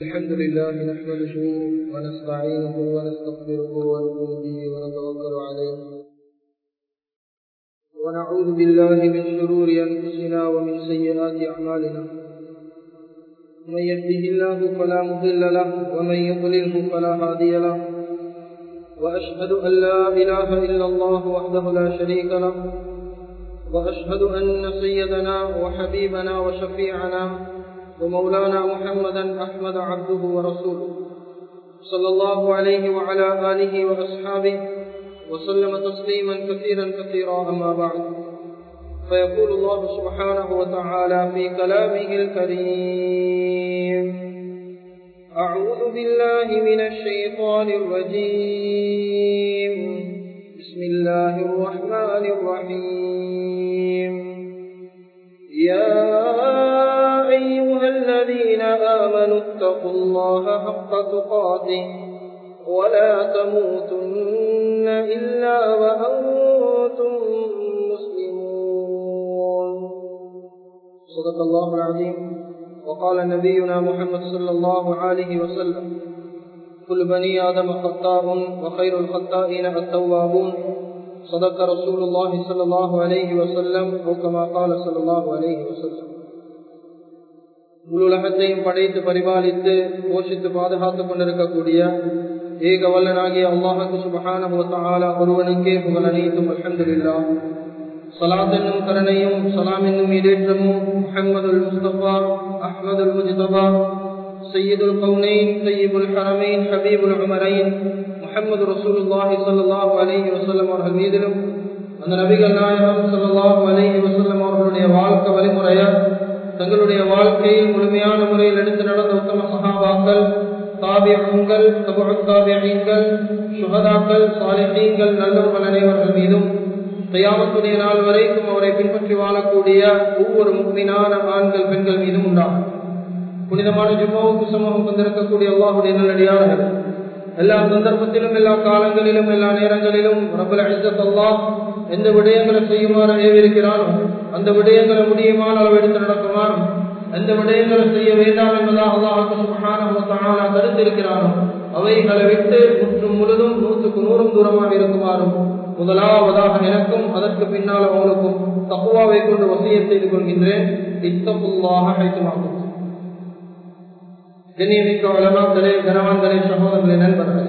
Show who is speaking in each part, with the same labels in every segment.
Speaker 1: الحمد لله نحمده ونستعينه ونستغفره ونؤمن به ونتوكل عليه ونعوذ بالله من شرور انفسنا ومن سيئات اعمالنا من يهده الله فلا مضل له ومن يضلله فلا هادي له واشهد ان لا اله الا الله وحده لا شريك له واشهد ان سيدنا وحبيبنا وشفيعنا ومولانا محمدا احمد عبده ورسوله صلى الله عليه وعلى اله واصحابه وسلم تسليما كثيرا كثيرا اما بعد فيقول الله سبحانه وتعالى في كلامه الكريم اعوذ بالله من الشيطان الرجيم بسم الله الرحمن الرحيم يا أيها الذين آمنوا اتقوا الله حق تقاته ولا تموتن إلا وأنتم مسلمون صدق الله العظيم وقال نبينا محمد صلى الله عليه وسلم كل بني آدم خطاء وخير الخطائين التوابون صدق رسول الله صلى الله عليه وسلم أو كما قال صلى الله عليه وسلم உலகத்தையும் படைத்து பரிபாலித்து போஷித்து பாதுகாத்துக் கொண்டிருக்கக்கூடிய ஏக வல்லனாகிய அல்லாஹு சுபஹான ஒருவனுக்கே புகழ் அனைத்தும் அலமதுல்லா சலாத் என்னும் கருணையும் சலாம் என்னும் இடேற்றமும் முஹம்மது முஸ்தபா அஹ்மது முஜிதபா சையீதுல் கவுனைன் சையீபுல் ஹரமைன் ஹபீபுல் உமரைன் முஹம்மது ரசூலுல்லாஹி ஸல்லல்லாஹு அலைஹி வஸல்லம் அவர்கள் மீதிலும் அந்த நபிகள் நாயகம் ஸல்லல்லாஹு அலைஹி வஸல்லம் அவர்களுடைய வாழ்க்கை வழிமுறையை தங்களுடைய வாழ்க்கையில் முழுமையான முறையில் எடுத்து நடந்த உத்தம சகாபாக்கள் தாபியங்கள் தாபியங்கள் சுகதாக்கள் சாலிஹீங்கள் நல்லவர்கள் அனைவர்கள் மீதும் கையாமத்துடைய நாள் வரைக்கும் அவரை பின்பற்றி வாழக்கூடிய ஒவ்வொரு முக்மினான ஆண்கள் பெண்கள் மீதும் உண்டாகும் புனிதமான ஜும்மாவுக்கு சமூகம் வந்திருக்கக்கூடிய அல்லாஹுடைய நல்லடியார்கள் எல்லா சந்தர்ப்பத்திலும் எல்லா காலங்களிலும் எல்லா நேரங்களிலும் ரபுல் அஜத் அல்லாஹ் எந்த விடயங்களை செய்யுமாறு ஏவிருக்கிறானோ அந்த விடயங்களை முடியுமான அளவு எடுத்து நடக்குமாறும் எந்த விடயங்களை செய்ய வேண்டாம் என்பதாக அல்லாஹால தடுத்திருக்கிறானோ அவைகளை விட்டு முற்றும் முழுதும் நூற்றுக்கு நூறும் தூரமாக இருக்குமாறும் முதலாவதாக எனக்கும் அதற்கு பின்னால் அவங்களுக்கும் தப்புவாவை கொண்டு வசிய செய்து கொள்கின்றேன் இத்தப்புல்லாக அழைத்துமாகும் கண்ணியமிக்க வளமாக்களே கனவான்களே சகோதரர்களே நண்பர்களே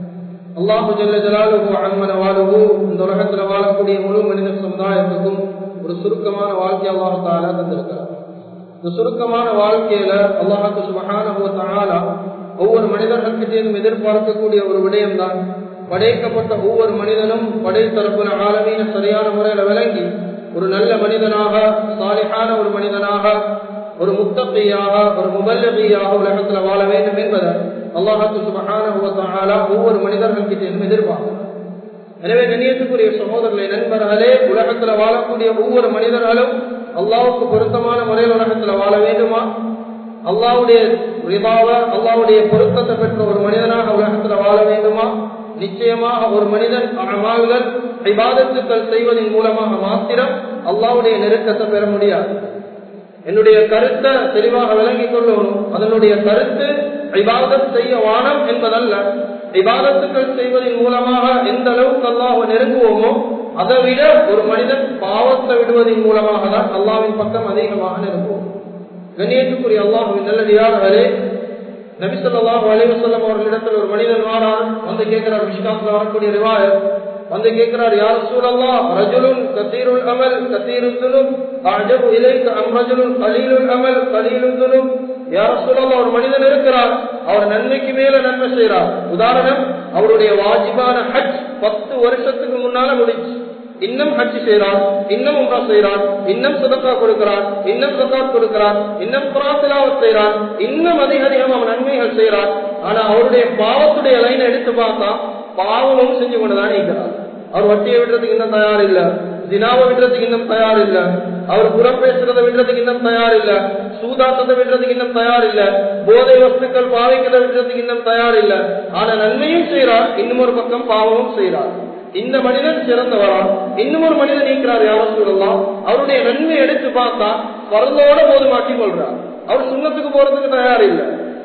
Speaker 1: அல்லாஹு ஜல்ல ஜலாலுகு அன்மன வாழுகு இந்த உலகத்தில் வாழக்கூடிய முழு மனித சமுதாயத்துக்கும் ஒரு சுருக்கமான வாழ்க்கை அல்லாஹு தாலா தந்திருக்கிறார் இந்த சுருக்கமான வாழ்க்கையில அல்லாஹு சுபகான ஒவ்வொரு மனிதர்களுக்கிட்டேயும் எதிர்பார்க்கக்கூடிய ஒரு விடயம்தான் படைக்கப்பட்ட ஒவ்வொரு மனிதனும் படைத்தரப்புல ஆளுமையின சரியான முறையில விளங்கி ஒரு நல்ல மனிதனாக சாலிகான ஒரு மனிதனாக ஒரு முத்தகையாக ஒரு முபல்லகையாக உலகத்தில் வாழ வேண்டும் என்பதை அல்லாஹாத்து சுபகான ஒவ்வொரு மனிதர்கள் கிட்டேயும் எதிர்பார்க்கிறார் எனவே கண்ணியத்துக்குரிய சகோதரர்களை நண்பர்களே உலகத்துல வாழக்கூடிய ஒவ்வொரு மனிதர்களும் அல்லாவுக்கு பொருத்தமான முறையில் உலகத்துல வாழ வேண்டுமா அல்லாவுடைய ரிபாவ அல்லாவுடைய பொருத்தத்தை பெற்ற ஒரு மனிதனாக உலகத்துல வாழ வேண்டுமா நிச்சயமாக ஒரு மனிதன் அமால்கள் விவாதத்துக்கள் செய்வதன் மூலமாக மாத்திரம் அல்லாவுடைய நெருக்கத்தை பெற முடியாது என்னுடைய கருத்தை தெளிவாக விளங்கிக் கொள்ளணும் அதனுடைய கருத்து விவாதம் செய்ய வானம் என்பதல்ல விவாதத்துக்கள் செய்வதன் மூலமாக எந்த அளவுக்கு அல்லாஹ் நெருங்குவோமோ அதை விட ஒரு மனிதன் பாவத்தை விடுவதன் மூலமாக தான் அல்லாவின் பக்கம் அதிகமாக நெருங்குவோம் கண்ணியத்துக்குரிய அல்லாஹுவின் நல்லடியார்களே நபிசல்லாஹு அலைவசல்லம் அவர்களிடத்தில் ஒரு மனிதன் வாரான் வந்து கேட்கிறார் விஷ்காத்துல வரக்கூடிய ரிவாயர் வந்து கேட்கிறார் யார் சூழல்லா ரஜுலுன் கத்தீருல் அமல் கத்தீருல் துனும் அஜபு இலைக்கு அம் ரஜுலுன் கலீலுல் அமல் கலீலுல் துனும் யார் சூழல்லா ஒரு மனிதன் இருக்கிறார் அவர் நன்மைக்கு மேல நன்மை செய்யறார் உதாரணம் அவருடைய வாஜிபான ஹஜ் பத்து வருஷத்துக்கு முன்னால முடிச்சு இன்னும் ஹஜ் செய்யறான் இன்னும் உம்ரா செய்யறான் இன்னும் சுதக்கா கொடுக்கிறான் இன்னும் சக்காத் கொடுக்கிறான் இன்னும் புறாசிலாவத் செய்யறான் இன்னும் அதிக அதிகம் அவன் நன்மைகள் செய்யறான் ஆனா அவருடைய பாவத்துடைய லைன் எடுத்து பார்த்தா பாவமும் செஞ்சு கொண்டுதான் இருக்கிறார் அவர் வட்டியை விடுறதுக்கு இன்னும் தயார் இல்ல தினாவை விடுறதுக்கு இன்னும் தயார் இல்ல அவர் புறம் பேசுறதை விடுறதுக்கு இன்னும் தயார் இல்ல சூதாட்டத்தை விடுறதுக்கு இன்னும் தயார் இல்ல போதை வஸ்துக்கள் பாவிக்கிறத விடுறதுக்கு இன்னும் தயார் இல்ல ஆனா நன்மையும் செய்யறார் இன்னும் ஒரு பக்கம் பாவமும் செய்யறார் இந்த மனிதன் சிறந்தவரா இன்னும் ஒரு மனிதன் நீக்கிறார் யாரும் சொல்லலாம் அவருடைய நன்மை எடுத்து பார்த்தா பரலோட போது மாட்டி கொள்றார் அவர் சுண்ணத்துக்கு போறதுக்கு தயார் இல்லை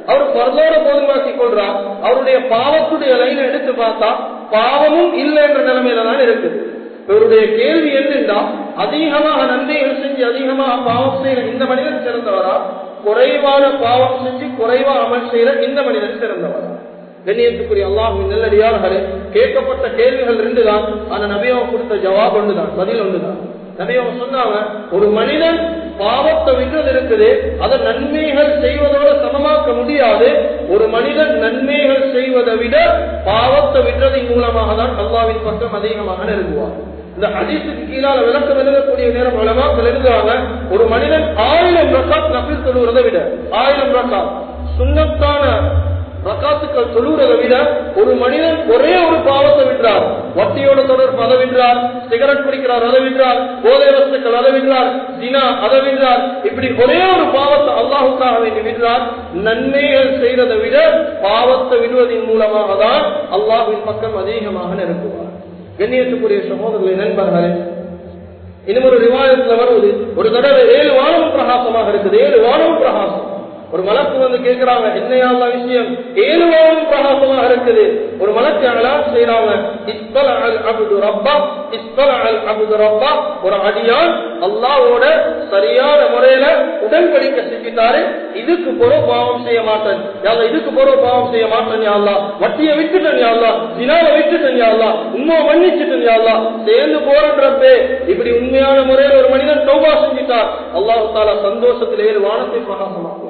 Speaker 1: அவர் பரலோட போதுமாக்கி கொள்றார் அவருடைய பாவத்துடைய லைனை எடுத்து பார்த்தா பாவமும் இல்லை என்ற நிலைமையில தான் இருக்குது இவருடைய கேள்வி என்னென்றா அதிகமாக நன்மைகள் செஞ்சு அதிகமாக பாவம் செய்யற இந்த மனிதன் சிறந்தவரா குறைவான பாவம் செஞ்சு குறைவா அமல் செய்யற இந்த மனிதன் சிறந்தவரா கண்ணியத்துக்குரிய அல்லாஹுவின் நல்லடியார்களே கேட்கப்பட்ட கேள்விகள் ரெண்டு தான் ஆனா நபியாவை கொடுத்த ஜவாப் ஒன்றுதான் பதில் ஒன்றுதான் நபியாவை சொன்னாங்க ஒரு மனிதன் பாவத்தை விடுறது இருக்குது அதை நன்மைகள் செய்வதோட சமமாக்க முடியாது ஒரு மனிதன் நன்மைகள் செய்வதை விட பாவத்தை விடுறதின் மூலமாக தான் அல்லாவின் பக்கம் அதிகமாக நெருங்குவார் இந்த ஹதீஸுக்கு கீழால விளக்கம் எழுதக்கூடிய நேரம் மூலமா எழுதுவாங்க ஒரு மனிதன் ஆயிரம் ரக்காத் நபில் சொல்லுவதை விட ஆயிரம் ரக்காத் சுண்ணத்தான ரக்காத்துக்கள் சொல்லுறதை விட ஒரு மனிதன் ஒரே ஒரு பாவத்தை விடுறார் வட்டியோட தொடர்பு அதை விடுறார் சிகரெட் குடிக்கிறார் அதை விடுறார் போதை வஸ்துக்கள் அதை விடுறார் தினா அதை விடுறார் இப்படி ஒரே ஒரு பாவத்தை அல்லாஹுக்காக வேண்டி விடுறார் நன்மைகள் செய்யறதை விட பாவத்தை விடுவதன் மூலமாக தான் அல்லாஹின் பக்கம் அதிகமாக நெருங்குவார் கண்ணியத்துக்குரிய சகோதரர்களை நண்பர்களே இன்னும் ஒரு ரிவாயத்துல வருவது ஒரு தடவை ஏழு வானமும் பிரகாசமாக இருக்குது ஏழு வானமும் பிரகாசம் ஒரு மலக்கு வந்து கேட்கிறாங்க என்னையால விஷயம் ஏழு வானம் பிரகாசமாக இருக்குது ஒரு மலக்கு அகலாம் செய்யறாங்க இஸ்பல அல் அபுது ரப்பா இஸ்பல அல் அபுது ரப்பா ஒரு அடியான் அல்லாவோட சரியான முறையில உடன்படிக்கை செஞ்சுட்டாரு இதுக்கு பொறவு பாவம் செய்ய மாட்டேன் யாரா இதுக்கு பொறவு பாவம் செய்ய மாட்டேன் யாரா வட்டியை விட்டுட்டேன் யாரா தினாவை விட்டுட்டேன் யாரா உண்மை மன்னிச்சுட்டேன் யாரா சேர்ந்து போறன்றப்பே இப்படி உண்மையான முறையில் ஒரு மனிதன் தௌபா செஞ்சுட்டார் அல்லாஹு தாலா சந்தோஷத்தில் ஏழு வானத்தை பிரகாசமாக்கும்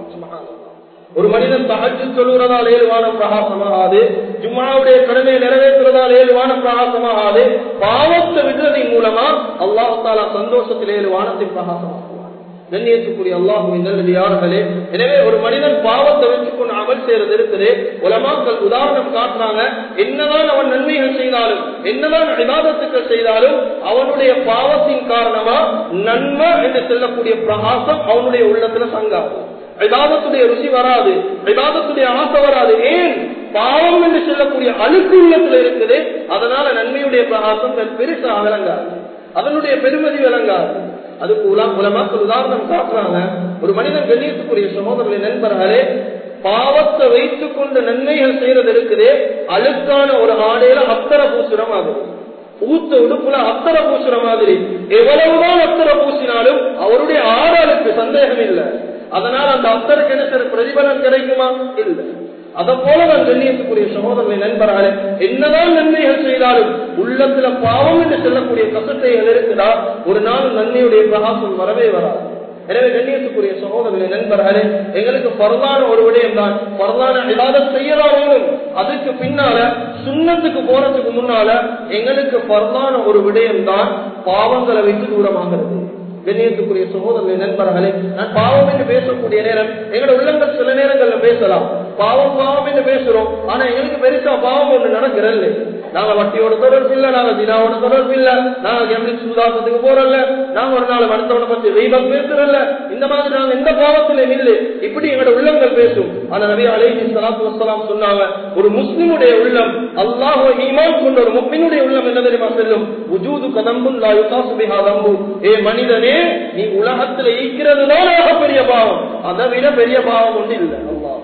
Speaker 1: ஒரு மனிதன் தகஜு சொல்லுறதால் ஏழு வானம் பிரகாசமாகாது ஜும்மாவுடைய கடமையை நிறைவேற்றுவதால் ஏழு வானம் பிரகாசமாகாது பாவத்தை விடுறதின் மூலமா அல்லாஹு தாலா சந்தோஷத்தில் ஏழு வானத்தை பிரகாசமாக்குவார் கண்ணியத்துக்குரிய அல்லாஹுவின் நல்லடியார்களே எனவே ஒரு மனிதன் பாவத்தை வச்சுக்கொண்டு அமல் செய்யறது இருக்குது உலமாக்கள் உதாரணம் காட்டுறாங்க என்னதான் அவன் நன்மைகள் செய்தாலும் என்னதான் விவாதத்துக்கள் செய்தாலும் அவனுடைய பாவத்தின் காரணமா நன்மை என்று சொல்லக்கூடிய பிரகாசம் அவனுடைய உள்ளத்துல தங்காது விவாதத்துடைய ருசி வராது விவாதத்துடைய ஆசை வராது ஏன் பாவம் என்று சொல்லக்கூடிய அழுக்கு உள்ளத்துல இருக்குது அதனால நன்மையுடைய பிரகாசம் பெருசாக விளங்காது அதனுடைய பெருமதி விளங்காது அதுக்கு உலா உலமாக்கள் உதாரணம் காட்டுறாங்க ஒரு மனிதன் கண்ணியத்துக்குரிய சகோதரர்களை நண்பர்களே பாவத்தை வைத்துக் கொண்டு நன்மைகள் செய்யறது இருக்குது அழுக்கான ஒரு ஆடையில அத்தர பூசுரம் ஆகுது ஊத்த உடுப்புல அத்தர பூசுற மாதிரி எவ்வளவுதான் அத்தர பூசினாலும் அவருடைய ஆடலுக்கு சந்தேகம் இல்லை அதனால் அந்த அத்தருக்கு என்ன சில பிரதிபலன் கிடைக்குமா இல்லை அதை போல நான் கண்ணியத்துக்குரிய சகோதரனை நண்பர்களே என்னதான் நன்மைகள் செய்தாலும் உள்ளத்துல பாவம் என்று சொல்லக்கூடிய கசட்டைகள் இருக்குதா ஒரு நாள் நன்மையுடைய பிரகாசம் வரவே வராது எனவே கண்ணியத்துக்குரிய சகோதரர்களை நண்பர்களே எங்களுக்கு பரவான ஒரு விடயம் தான் பரவான ஏதாவது செய்யலாம் அதுக்கு பின்னால சுண்ணத்துக்கு போறதுக்கு முன்னால எங்களுக்கு பரவான ஒரு விடயம் தான் பாவங்களை வைத்து தூரமாகிறது கண்ணியத்துக்குரிய சகோதரர்களை நண்பர்களே நான் பாவம் என்று பேசக்கூடிய நேரம் எங்களோட உள்ளங்கள் சில நேரங்கள்ல பேசலாம் பாவம் பாவம் என்று பேசுறோம் ஆனா எங்களுக்கு பெருசா பாவம் ஒண்ணு நடக்கிறல்ல நாங்க வட்டியோட தொடர்பு இல்ல நாங்க தினாவோட தொடர்பு இல்ல நாங்க கெமிலி சுதாசத்துக்கு போறல நாங்க ஒரு நாள் மருத்துவனை பத்தி தெய்வம் பேசுறல்ல இந்த மாதிரி நாங்க எந்த பாவத்திலே இல்லை இப்படி எங்களோட உள்ளங்கள் பேசும் ஆனா நபி அலைஹி ஸலாத்து வஸலாம் சொன்னாங்க ஒரு முஸ்லிமுடைய உள்ளம் அல்லாஹ் ஈமான் கொண்ட ஒரு முஃமினுடைய உள்ளம் என்ன தெரியுமா செல்லும் உஜூது கதம்புன் லா யுகாசு பிஹா தம்பு ஏ மனிதனே நீ உலகத்துல ஈக்கிறதுதான் பெரிய பாவம் அதை விட பெரிய பாவம் ஒன்று இல்லை அல்லாஹ்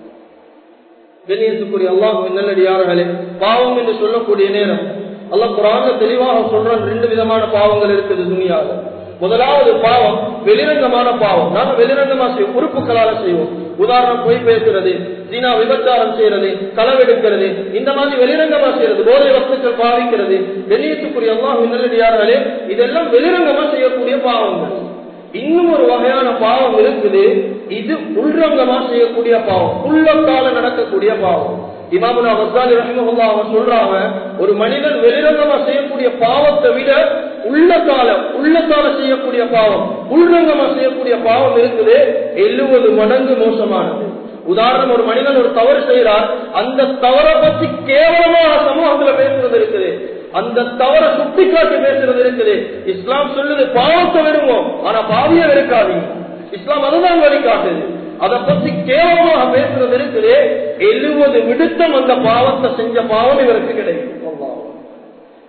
Speaker 1: கண்ணியத்துக்குரிய அல்லாஹ் நல்லடியார்களே பாவம் என்று சொல்லக்கூடிய நேரம் அல்லாஹ் குரான்ல தெளிவாக சொல்றான் ரெண்டு விதமான பாவங்கள் இருக்குது துணியாக முதலாவது பாவம் வெளிரங்கமான பாவம் நாம வெளிரங்கமா செய்வோம் உறுப்புகளால செய்வோம் உதாரணம் பொய் பேசுறது சீனா விபச்சாரம் செய்யறது களவெடுக்கிறது இந்த மாதிரி வெளிரங்கமா செய்யறது போதை வஸ்துக்கள் பாவிக்கிறது வெளியத்துக்குரிய அல்லாஹ் நல்லடியார்களே இதெல்லாம் வெளிரங்கமா செய்யக்கூடிய பாவங்கள் இன்னும் ஒரு வகையான பாவம் இருக்குது இது உள்ரங்கமா செய்யக்கூடிய பாவம் உள்ளத்தால நடக்கக்கூடிய பாவம் இமாமுனா வசாலி ரஹிமஹுல்லா அவன் சொல்றாங்க ஒரு மனிதன் வெளிரங்கமா செய்யக்கூடிய பாவத்தை விட உள்ளத்தால உள்ளத்தால செய்யக்கூடிய பாவம் உள்ரங்கமா செய்யக்கூடிய பாவம் இருக்குது எழுபது மடங்கு மோசமானது உதாரணம் ஒரு மனிதன் ஒரு தவறு செய்யறார் அந்த தவறை பற்றி கேவலமாக சமூகத்துல பேசுறது இருக்குது அந்த தவற சுட்டி காட்டி பேசுறது இருக்குது இஸ்லாம் சொல்லுது பாவத்தை விடுவோம் ஆனா பாவிய வெறுக்காதீங்க இஸ்லாம் அதுதான் வழிகாட்டுது அதை பத்தி கேவலமாக பேசுறது இருக்குது எழுபது விடுத்தம் அந்த பாவத்தை செஞ்ச பாவம் இவருக்கு கிடைக்கும்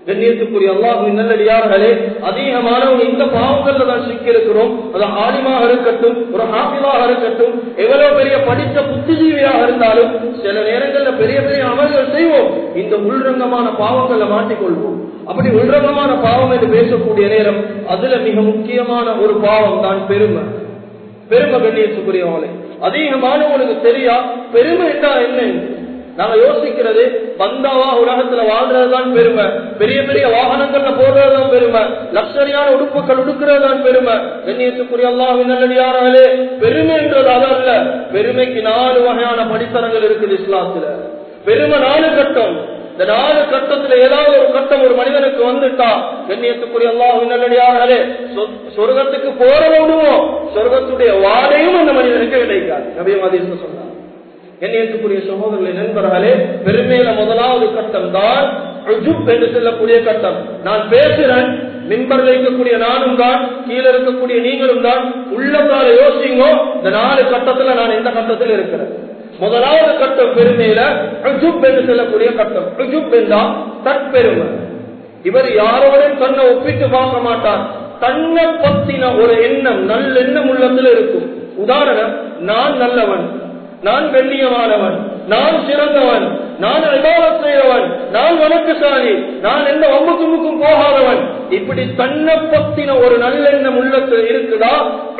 Speaker 1: கண்ணியத்துக்குரிய அல்லாஹுவின் நல்லடியார்களே அதிகமானவங்க இந்த பாவங்கள்ல தான் சிக்கி இருக்கிறோம் அது ஆலிமாக இருக்கட்டும் ஒரு ஹாஃபிலாக இருக்கட்டும் எவ்வளவு பெரிய படித்த புத்திஜீவியாக இருந்தாலும் சில நேரங்கள்ல பெரிய பெரிய அமல்கள் செய்வோம் இந்த உள்ரங்கமான பாவங்கள்ல மாட்டிக்கொள்வோம் அப்படி உள்ரங்கமான பாவம் என்று பேசக்கூடிய நேரம் அதுல மிக முக்கியமான ஒரு பாவம் தான் பெருமை பெருமை கண்ணியத்துக்குரியவங்களே அதிகமானவங்களுக்கு தெரியா பெருமை என்றால் என்ன நாங்க யோசிக்கிறது பந்தாவா உலகத்துல வாழ்றதுதான் பெருமை பெரிய பெரிய வாகனங்கள்ல போடுறதுதான் பெருமை லக்ஷரியான உடுப்புகள் உடுக்கிறது தான் பெருமை கண்ணியத்துக்குரிய அல்லாஹின் நல்லடியாராலே பெருமை என்றது அதல்ல பெருமைக்கு நாலு வகையான படித்தரங்கள் இருக்குது இஸ்லாத்துல பெருமை நாலு கட்டம் இந்த நாலு கட்டத்துல ஏதாவது ஒரு கட்டம் ஒரு மனிதனுக்கு வந்துட்டா கண்ணியத்துக்குரிய அல்லாஹின் நல்லடியார்களே சொர்க்கத்துக்கு போற விடுவோம் சொர்க்கத்துடைய வாடையும் அந்த மனிதனுக்கு கிடைக்காது நபியமாதீஸ் சொன்னார் கண்ணியத்துக்குரிய சகோதரர்களை நண்பர்களே பெருமையில முதலாவது கட்டம் தான் என்று சொல்லக்கூடிய கட்டம் நான் பேசுறேன் மிம்பர்ல இருக்கக்கூடிய நானும் தான் கீழே இருக்கக்கூடிய நீங்களும் தான் உள்ளத்தால யோசிங்கோ இந்த நாலு கட்டத்துல நான் எந்த கட்டத்தில் இருக்கிறேன் முதலாவது கட்டம் பெருமையில அஜுப் என்று சொல்லக்கூடிய கட்டம் அஜுப் என்றா தற்பெருமை இவர் யாரோடும் தன்னை ஒப்பிட்டு பார்க்க மாட்டார் தன்னை பத்தின ஒரு எண்ணம் நல்ல எண்ணம் உள்ளத்துல இருக்கும் உதாரணம் நான் நல்லவன் நான் கண்ணியமானவன் நான் சிறந்தவன் நான் விவாதம் செய்தவன் நான் வணக்கசாலி நான் எந்த வம்புக்குமுக்கும் போகாதவன் இப்படி தன்னை பத்தின ஒரு நல்லெண்ணம் உள்ளத்தில் இருக்குதா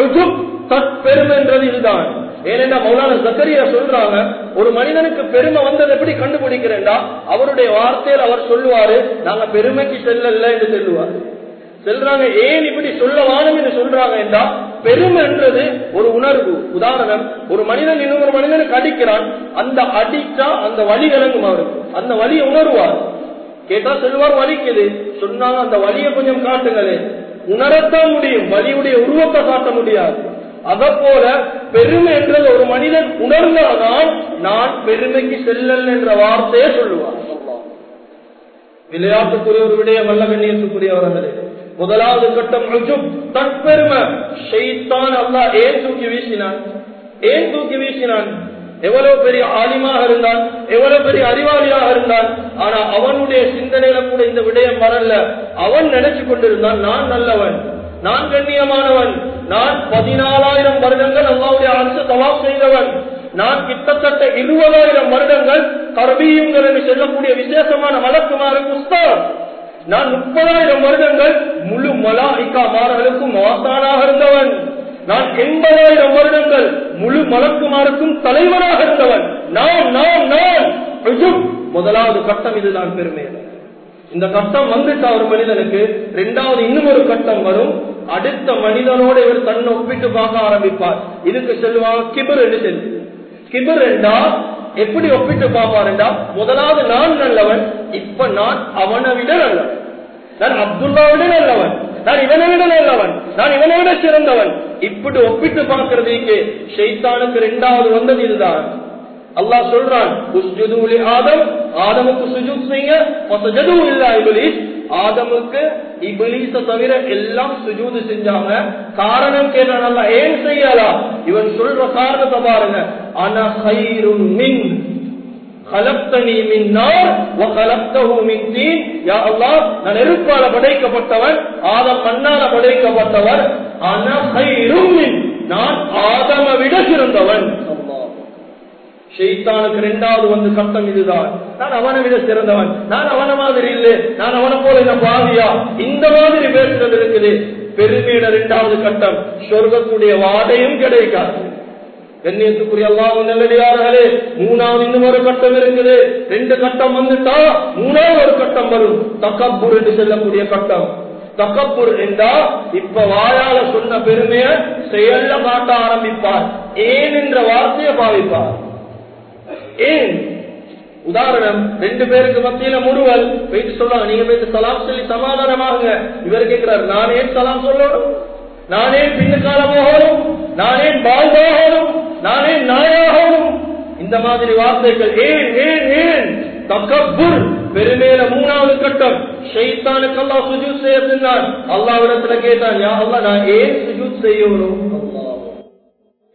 Speaker 1: தற்பெருமை என்றது இதுதான் ஏனென்றா மௌலான ஜக்கரியா சொல்றாங்க ஒரு மனிதனுக்கு பெருமை வந்தது எப்படி கண்டுபிடிக்கிறேன்டா அவருடைய வார்த்தையில் அவர் சொல்லுவாரு நாங்க பெருமைக்கு செல்லல என்று சொல்லுவார் செல்றாங்க ஏன் இப்படி சொல்ல வானம் என்று சொல்றாங்க என்றா பெருமை என்றது ஒரு உணர்வு உதாரணம் ஒரு மனிதன் இன்னொரு மனிதனுக்கு அடிக்கிறான் அந்த அடிச்சா அந்த வலி விளங்கும் அவருக்கு அந்த வலியை உணர்வார் கேட்டா செல்வார் வலிக்குது சொன்னாங்க அந்த வலியை கொஞ்சம் காட்டுங்களே உணரத்தான் முடியும் வலியுடைய உருவத்தை காட்ட முடியாது அத போல பெருமை என்றது ஒரு மனிதன் உணர்ந்தாதான் நான் பெருமைக்கு செல்லல் என்ற வார்த்தையே சொல்லுவார் விளையாட்டுக்குரிய ஒரு விடயம் அல்ல கண்ணியத்துக்குரியவர்களே முதலாவது கட்டம் தற்பெருமை ஷெய்தான் அல்லா ஏன் தூக்கி வீசினான் ஏன் தூக்கி வீசினான் எவ்வளவு பெரிய ஆலிமாக இருந்தான் எவ்வளவு பெரிய அறிவாளியாக இருந்தான் ஆனா அவனுடைய சிந்தனையில கூட இந்த விடயம் வரல அவன் நினைச்சு கொண்டிருந்தான் நான் நல்லவன் நான் கண்ணியமானவன் நான் பதினாலாயிரம் வருடங்கள் அல்லாவுடைய அரசு தவாப் செய்தவன் நான் கிட்டத்தட்ட இருபதாயிரம் வருடங்கள் கர்பியுங்கள் என்று சொல்லக்கூடிய விசேஷமான வழக்குமாருக்கு உஸ்தான் நான் முப்பதாயிரம் வருடங்கள் முழு மலாய்க்கா மாறர்களுக்கும் மாசானாக இருந்தவன் நான் எண்பதாயிரம் வருடங்கள் முழு மலக்குமாருக்கும் தலைவனாக இருந்தவன் நான் நான் நான் முதலாவது கட்டம் இதுதான் பெருமை இந்த கட்டம் வந்துட்டா ஒரு மனிதனுக்கு இரண்டாவது இன்னும் ஒரு கட்டம் வரும் அடுத்த மனிதனோட இவர் தன்னை ஒப்பிட்டு பார்க்க ஆரம்பிப்பார் இதுக்கு சொல்லுவாங்க கிபர் என்று சொல்லி கிபர் என்றா எப்படி ஒப்பிட்டு பார்ப்பாருண்டா முதலாவது நான் நல்லவன் இப்ப நான் அவனை விட நல்லவன் நான் அப்துல்லா விட நல்லவன் நான் இவனை விட நல்லவன் நான் இவனை விட சிறந்தவன் இப்படி ஒப்பிட்டு பார்க்கறதுக்கு ஷெய்தானுக்கு ரெண்டாவது வந்தது இதுதான் அல்லாஹ் சொல்றான் ஆதம் ஆதமுக்கு சுஜூத் செய்யுங்க இல்லா இபிலிஸ் ஆதமுக்கு இபிலிஸ தவிர எல்லாம் சுஜூது செஞ்சாங்க காரணம் கேட்டான் ஏன் செய்யலாம் இவன் சொல்ற காரணத்தை பாருங்க ஆனா ஹைரும் மின் خلقتني من نار وخلقته من طين يا الله நான் நெருப்பால படைக்கப்பட்டவன் ஆதம் மண்ணால படைக்கப்பட்டவர் ஆனா خيرும் மின் நான் ஆதம விட சிறந்தவன் ஷெய்தானுக்கு இரண்டாவது வந்து கட்டம் இதுதான் நான் அவனை விட சிறந்தவன் நான் அவன மாதிரி இல்லை நான் அவனை போல என்ன பாவியா இந்த மாதிரி பேசுறது இருக்குது பெருமையிட இரண்டாவது கட்டம் சொர்க்கத்துடைய வாடையும் கிடைக்காது கண்ணியத்துக்குரிய அல்லாவும் நல்லடியார்களே மூணாவது இன்னும் ஒரு கட்டம் இருக்குது ரெண்டு கட்டம் வந்துட்டா மூணாவது ஒரு கட்டம் வரும் தக்கப்பூர் என்று சொல்லக்கூடிய கட்டம் தக்கப்பூர் என்றா இப்ப வாயால சொன்ன பெருமைய செயல்ல காட்ட ஆரம்பிப்பார் ஏன் என்ற வார்த்தையை பாவிப்பார் ஏன் உதாரணம் ரெண்டு பேருக்கு மத்தியில முருவல் போயிட்டு சொல்றாங்க நீங்க போயிட்டு சலாம் சொல்லி சமாதானமாகுங்க இவர் கேட்கிறார் நான் ஏன் சலாம் சொல்லணும் நானே பின்னுக்கால போகணும் நானே பால் போகணும் நானே நாயாகணும் இந்த மாதிரி வார்த்தைகள் ஏன் ஏன் ஏன் தக்கப்பூர் பெருமேல மூணாவது கட்டம் ஷைத்தானுக்கு அல்லா சுஜூத் செய்ய சொன்னான் அல்லாவிடத்துல கேட்டான் யா அல்லா நான் ஏன் சுஜூத் செய்யணும்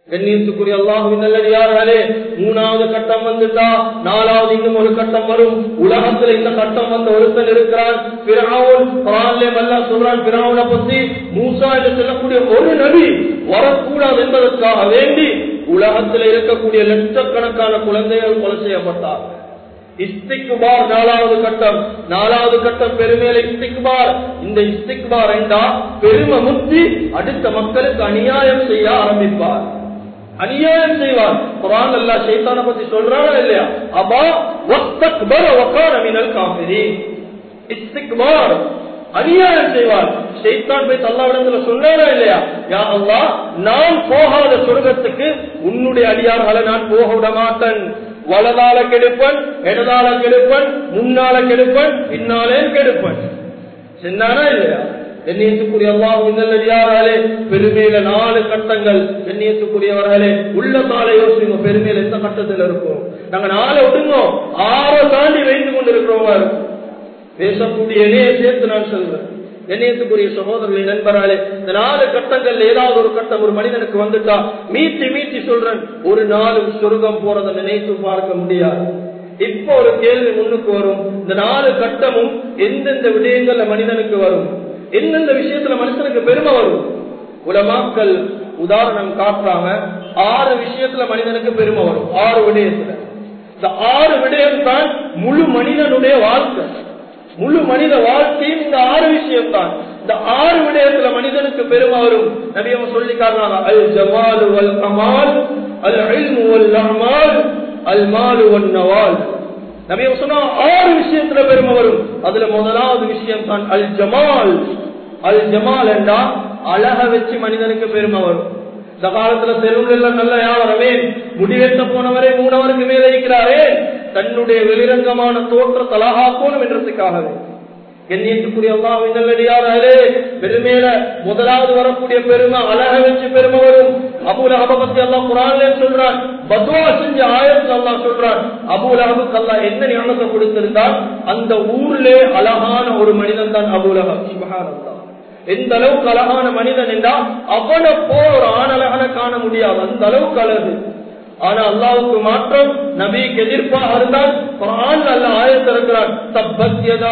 Speaker 1: கண்ணியத்துக்குரிய அல்லாஹுவின் நல்லடியார்களே மூணாவது கட்டம் வந்துட்டா நாலாவது இன்னும் ஒரு கட்டம் வரும் உலகத்துல இந்த கட்டம் வந்த ஒருத்தன் இருக்கிறான் பிராவுன் குரான்லே வல்லா சொல்றான் பிராவுனை பத்தி மூசா என்று சொல்லக்கூடிய ஒரு நபி வரக்கூடாது என்பதற்காக வேண்டி உலகத்தில் இருக்கக்கூடிய லட்சக்கணக்கான குழந்தைகள் கொலை செய்யப்பட்டார் இஸ்திக்பார் நாலாவது கட்டம் நாலாவது கட்டம் பெருமேல இஸ்திக்பார் இந்த இஸ்திக்பார் என்றா பெருமை முத்தி அடுத்த மக்களுக்கு அநியாயம் செய்ய ஆரம்பிப்பார் அநியாயம் செய்வார் குரான் அல்லா சைத்தான பத்தி சொல்றாரா இல்லையா அபா வஸ்தக்பர வகான மினல் காஃபிரீன் இஸ்திக்பார் அநியாயம் செய்வார் ஷைத்தான் போய் அல்லாவிடத்துல சொன்னாரா இல்லையா யா அல்லா நான் போகாத சொர்க்கத்துக்கு உன்னுடைய அடியார்களை நான் போக விட மாட்டேன் வலதால கெடுப்பன் இடதால கெடுப்பன் முன்னால கெடுப்பன் பின்னாலே கெடுப்பன் சொன்னானா இல்லையா எண்ணியத்துக்குரிய அல்லாஹ் நல்லடியாராலே பெருமையில நாலு கட்டங்கள் எண்ணியத்துக்குரியவர்களே உள்ளத்தால யோசிங்க பெருமையில எந்த கட்டத்தில் இருக்கும் நாங்க நாளை விடுங்க ஆற தாண்டி வைத்து கொண்டிருக்கிறோமா இருக்கும் பேசக்கூடிய என்னைய சேர்த்து நான் சொல்றேன் கண்ணியத்துக்குரிய சகோதரர்களின் நண்பராலே இந்த நாலு கட்டங்கள் ஏதாவது ஒரு கட்டம் ஒரு மனிதனுக்கு வந்துட்டா மீட்டி மீட்டி சொல்றேன் ஒரு நாளும் சொர்க்கம் போறதை நினைத்து பார்க்க முடியாது இப்போ ஒரு கேள்வி முன்னுக்கு வரும் இந்த நாலு கட்டமும் எந்தெந்த விடயங்கள்ல மனிதனுக்கு வரும் எந்தெந்த விஷயத்துல மனுஷனுக்கு பெருமை வரும் உலமாக்கள் உதாரணம் காட்டுறாங்க ஆறு விஷயத்துல மனிதனுக்கு பெருமை வரும் ஆறு விடயத்துல இந்த ஆறு விடயம் தான் முழு மனிதனுடைய வாழ்க்கை முழு மனித வாழ்க்கையும் இந்த ஆறு விஷயம் தான் இந்த ஆறு விடயத்துல மனிதனுக்கு பெருமை வரும் நபியம் சொல்லி காரணம் அல் ஜமால் வல் கமால் அல் இல்மு வல் அமால் அல் மாலு வல் நவால் நபியம் சொன்னா ஆறு விஷயத்துல பெருமை வரும் அதுல முதலாவது விஷயம் தான் அல் ஜமால் அல் ஜமால் என்றா அழக வச்சு மனிதனுக்கு பெருமை வரும் இந்த காலத்துல தெருவில் எல்லாம் நல்ல யாவரமே முடிவெட்ட போனவரே மூணவருக்கு மேல இருக்கிறாரே தன்னுடைய வெளிரங்கமான தோற்றத்தை அழகாக்கணும் என்றதுக்காகவே கண்ணியத்துக்குரிய அல்லாஹ் நல்லடியாரே பெருமையில முதலாவது வரக்கூடிய பெருமை அழக வச்சு பெருமை வரும் அபுல பத்தி எல்லாம் குரான்ல சொல்றான் பத்வா செஞ்ச ஆயத்துல அல்லாஹ் சொல்றான் அபுல அபுக்கு அல்லா என்ன ஞானத்தை கொடுத்திருந்தால் அந்த ஊர்ல அழகான ஒரு மனிதன் தான் அபுலகம் சுபகானந்தா எந்த அளவுக்கு அழகான மனிதன் என்றால் அவனை போல ஒரு ஆணழகனை காண முடியாது அந்த அளவுக்கு அழகு ஆனா அல்லாவுக்கு மாற்றம் நபிக்கு எதிர்ப்பாக இருந்தால் குரான் அல்ல ஆயத்திருக்கிறான் தப்பத்யதா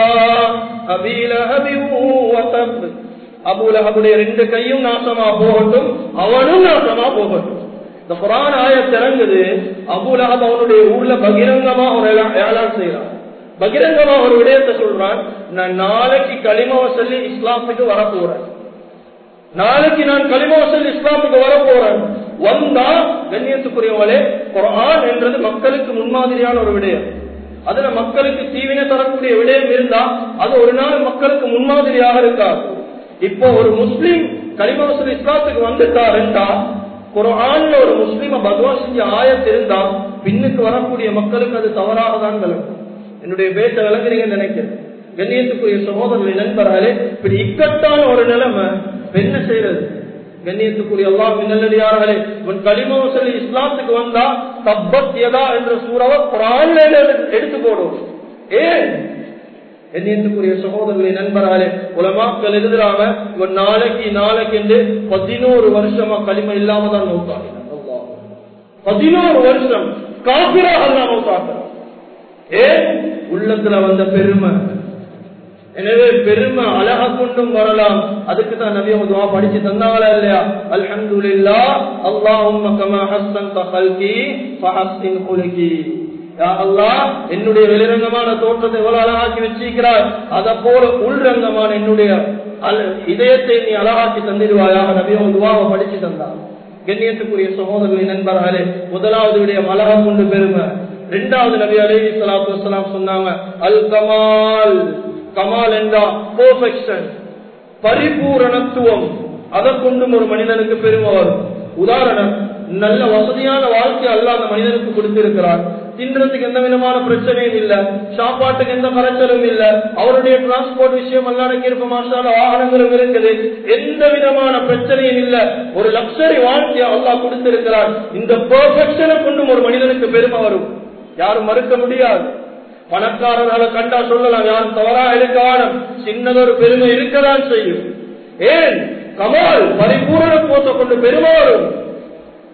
Speaker 1: அபுலஹபுடைய ரெண்டு கையும் நாசமா போகட்டும் அவனும் நாசமா போகட்டும் இந்த குரான் ஆயத்திறங்குது அபுலஹப் அவனுடைய ஊர்ல பகிரங்கமா ஒரு ஏழாம் செய்யறான் பகிரங்கமா ஒரு விடயத்தை சொல்றான் நான் நாளைக்கு களிமாவை சொல்லி இஸ்லாத்துக்கு வரப்போறேன் நாளைக்கு நான் களிமாவை சொல்லி இஸ்லாத்துக்கு வரப்போறேன் வந்தா கண்ணியத்துக்குரியவங்களே குரான் என்றது மக்களுக்கு முன்மாதிரியான ஒரு விடயம் அதுல மக்களுக்கு தீவினை தரக்கூடிய விடயம் இருந்தா அது ஒரு நாள் மக்களுக்கு முன்மாதிரியாக இருக்காது இப்போ ஒரு முஸ்லீம் களிமாவை சொல்லி இஸ்லாத்துக்கு வந்துட்டாருண்டா குரான்ல ஒரு முஸ்லீம பகவான் செஞ்ச ஆயத்து இருந்தா பின்னுக்கு வரக்கூடிய மக்களுக்கு அது தவறாக தான் விளங்கும் என்னுடைய பேச்ச விளங்குறீங்கன்னு நினைக்கிறேன் கண்ணியத்துக்குரிய சகோதரர்களை நண்பர்களே இப்படி இக்கட்டான ஒரு நிலைமை என்ன செய்யறது கண்ணியத்துக்குரிய எல்லாம் நல்லடியார்களே உன் களிமாவை சொல்லி இஸ்லாத்துக்கு வந்தா தப்பத் எதா என்ற சூறாவை குரான்ல எடுத்து போடும் ஏன் கண்ணியத்துக்குரிய சகோதரர்களை நண்பர்களே உலமாக்கள் எழுதுறாங்க இவன் நாளைக்கு நாளைக்கு என்று பதினோரு வருஷமா களிமை இல்லாம தான் நோக்காங்க பதினோரு வருஷம் காப்பிராக தான் நோக்காக்குறான் ஏன் உள்ளத்துல வந்த பெருமை எனவே பெருமை அழக கொண்டும் வரலாம் அதுக்கு தான் நபி துவா படிச்சு தந்தாங்களா இல்லையா அல்ஹம்துலில்லா அல்லாஹும்ம கமா ஹஸ்ஸன்த கல்கி ஃபஹஸ்ஸின் குலுகி யா அல்லாஹ் என்னுடைய வெளிரங்கமான தோற்றத்தை எவ்வளவு அழகாக்கி வச்சிருக்கிறார் அத போல உள்ரங்கமான என்னுடைய இதயத்தை நீ அழகாக்கி தந்திடுவாயாக நபியும் துவாவை படிச்சு தந்தான் கண்ணியத்துக்குரிய சகோதரர்களின் நண்பர்களே முதலாவது விடயம் அழகா கொண்டு பெருமை ரெண்டாவது நபி அலைஹி ஸலாத்து வஸலாம் சொன்னாங்க அல் கமால் கமால் என்றா பெர்ஃபெக்ஷன் பரிபூரணத்துவம் அதை கொண்டும் ஒரு மனிதனுக்கு பெருமை வரும் உதாரணம் நல்ல வசதியான வாழ்க்கை அல்ல அந்த மனிதனுக்கு கொடுத்திருக்கிறார் தின்றதுக்கு எந்த விதமான பிரச்சனையும் இல்ல சாப்பாட்டுக்கு எந்த கரைச்சலும் இல்ல அவருடைய டிரான்ஸ்போர்ட் விஷயம் அல்லாடக்கு இருப்ப மாசால வாகனங்களும் இருக்குது எந்த விதமான பிரச்சனையும் இல்ல ஒரு லக்ஸரி வாழ்க்கையை அல்லாஹ் கொடுத்திருக்கிறார் இந்த பெர்ஃபெக்ஷனை கொண்டும் ஒரு மனிதனுக்கு பெருமை வரும் யாரும் மறுக்க முடியாது பணக்காரர்களை கண்டா சொல்லலாம் யாரும் தவறா எடுக்க வேணும் சின்னதொரு பெருமை இருக்கதான் செய்யும் ஏன் கமால் பரிபூரண போத்த கொண்டு பெருமை வரும்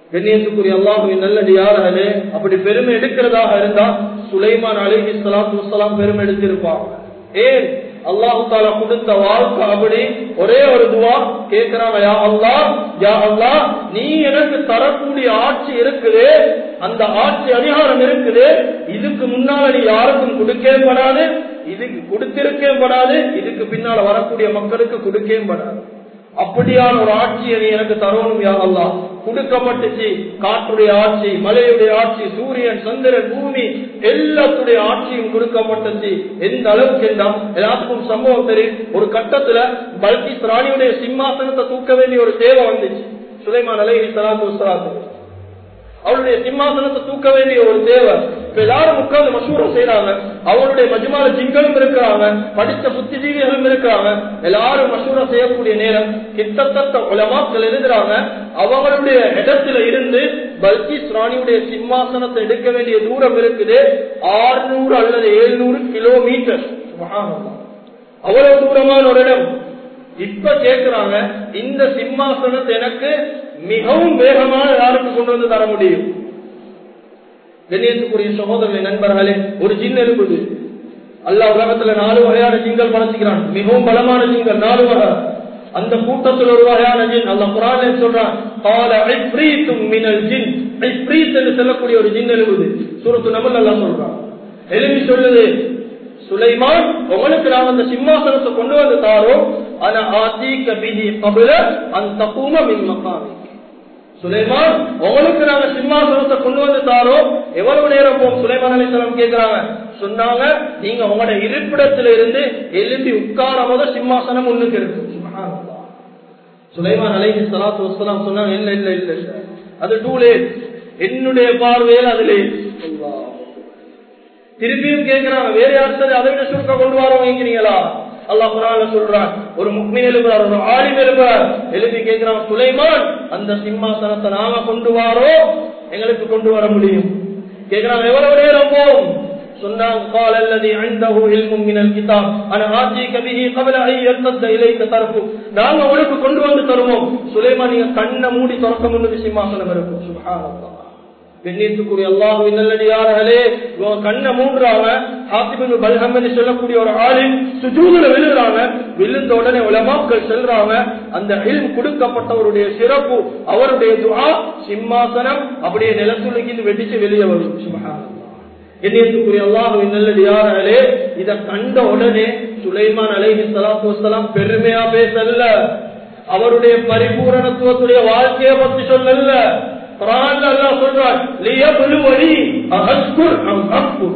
Speaker 1: கண்ணியத்துக்குரிய அல்லாஹுவின் நல்லடியார்களே அப்படி பெருமை எடுக்கிறதாக இருந்தா சுலைமான் அலிஹி சலாத்து வசலாம் பெருமை எடுத்திருப்பாங்க ஏன் அல்லாஹு தாலா கொடுத்த வாழ்க்கை அப்படி ஒரே ஒரு துவா கேட்கிறாங்க யா அல்லா யா அல்லா நீ எனக்கு தரக்கூடிய ஆட்சி இருக்குது அந்த ஆட்சி அதிகாரம் இருக்குது இதுக்கு முன்னால நீ யாருக்கும் கொடுக்கவே படாது இதுக்கு கொடுத்திருக்கவே படாது இதுக்கு பின்னால வரக்கூடிய மக்களுக்கு கொடுக்கவே படாது அப்படியான ஒரு ஆட்சியை நீ எனக்கு தரணும் யா அல்லா கொடுக்கப்பட்டுச்சு காற்றுடைய ஆட்சி மலையுடைய ஆட்சி சூரியன் சந்திரன் பூமி எல்லாத்துடைய ஆட்சியும் கொடுக்கப்பட்டுச்சு எந்த அளவுக்கு என்றால் எல்லாத்துக்கும் சம்பவம் தெரியும் ஒரு கட்டத்துல பல்கிஸ் ராணியுடைய சிம்மாசனத்தை தூக்க வேண்டிய ஒரு தேவை வந்துச்சு சுலைமான் அலைஹி சலாத்து வசலாத்து அவருடைய சிம்மாசனத்தை தூக்க வேண்டிய ஒரு தேவை இப்ப எல்லாரும் உட்கார்ந்து மசூரம் செய்யறாங்க அவருடைய மஜ்மால ஜிங்களும் இருக்கிறாங்க படித்த புத்திஜீவிகளும் இருக்கிறாங்க எல்லாரும் மசூரம் செய்யக்கூடிய நேரம் கிட்டத்தட்ட உலமாக்கள் எழுதுறாங்க அவங்களுடைய இடத்துல இருந்து பல்கிஸ் ராணியுடைய சிம்மாசனத்தை எடுக்க வேண்டிய தூரம் இருக்குது ஆறுநூறு அல்லது எழுநூறு கிலோமீட்டர் அவ்வளவு தூரமான ஒரு இடம் இப்ப கேக்குறாங்க இந்த சிம்மாசனத்தை எனக்கு மிகவும் வேகமாக யாருக்கு கொண்டு வந்து தர முடியும் கண்ணியத்துக்குரிய சகோதரர்களை நண்பர்களே ஒரு ஜின் எழுப்புது அல்லா உலகத்துல நாலு வகையான ஜிங்கள் படைச்சுக்கிறான் மிகவும் பலமான ஜிங்கள் நாலு வகை அந்த கூட்டத்தில் ஒரு வகையான ஜின் அல்ல குரான் சொல்றான் கால ஐப்ரீத்தும் மினல் ஜின் ஐப்ரீத் என்று சொல்லக்கூடிய ஒரு ஜின் எழுப்புது சூரத்து நமல் அல்லா சொல்றான் எழுப்பி சொல்லுது சுலைமான் உங்களுக்கு நாங்க அந்த சிம்மாசனத்தை கொண்டு வந்து தாரோம் ஆனா ஆதி கபிதி கபில அந்த பூம மின் மக்காமி சுலைமான் உங்களுக்கு நாங்க சிம்மாசனத்தை கொண்டு வந்து தாரோம் எவ்வளவு நேரம் போகும் சுலைமான் அலிசலம் கேட்கிறாங்க சொன்னாங்க நீங்க உங்களோட இருப்பிடத்துல இருந்து எழுப்பி உட்கார போது சிம்மாசனம் ஒண்ணுக்கு இருக்கு சுலைமான் அலைஹி சலாத்து வசலாம் சொன்னாங்க இல்ல இல்ல இல்ல அது டூ லேட் என்னுடைய பார்வையில் அது லேட் திருப்பியும் கேட்கிறாங்க வேற யார் சரி அதை விட சுருக்க கொண்டு வரோங்கிறீங்களா அல்லாஹ் குரான்ல சொல்றான் ஒரு முக்மின் எழுப்புறார் ஒரு ஆலிம் எழுப்புறார் எழுப்பி கேட்கிறான் சுலைமான் அந்த சிம்மாசனத்தை நாம கொண்டு வாரோம் எங்களுக்கு கொண்டு வர முடியும் கேட்கிறாங்க எவ்வளவு நேரம் போகும் சொன்னாங்க قال الذي عنده علم من الكتاب انا اتيك به قبل ان يرتد اليك طرفك நாங்க உனக்கு கொண்டு வந்து தருவோம் சுலைமான் நீங்க கண்ணை மூடி திறக்க முன்னுக்கு சிம்மாசனம் இருக்கும் சுப்ஹானல்லாஹ் கண்ணியத்துக்குரிய அல்லாஹுவின் நல்லடியார்களே கண்ணை மூன்றாங்க ஹாத்திபின் பல்ஹம்மதி சொல்லக்கூடிய ஒரு ஆளின் சுஜூதுல விழுறாங்க விழுந்த உடனே உலமாக்கள் செல்றாங்க அந்த இல்ம் கொடுக்கப்பட்டவருடைய சிறப்பு அவருடைய துஆ சிம்மாசனம் அப்படியே நிலத்துலகிந்து வெடிச்சு வெளியே வரும் சுபஹானல்லாஹ் கண்ணியத்துக்குரிய அல்லாஹுவின் நல்லடியார்களே இத கண்ட உடனே சுலைமான் அலைஹி ஸலாத்து வஸலாம் பெருமையா பேசல அவருடைய பரிபூரணத்துவத்துடைய வாழ்க்கையை பத்தி சொல்லல குரான் அல்லாஹ் சொல்றான் லியப்லுவனி அஹஸ்குர் அம் அக்புர்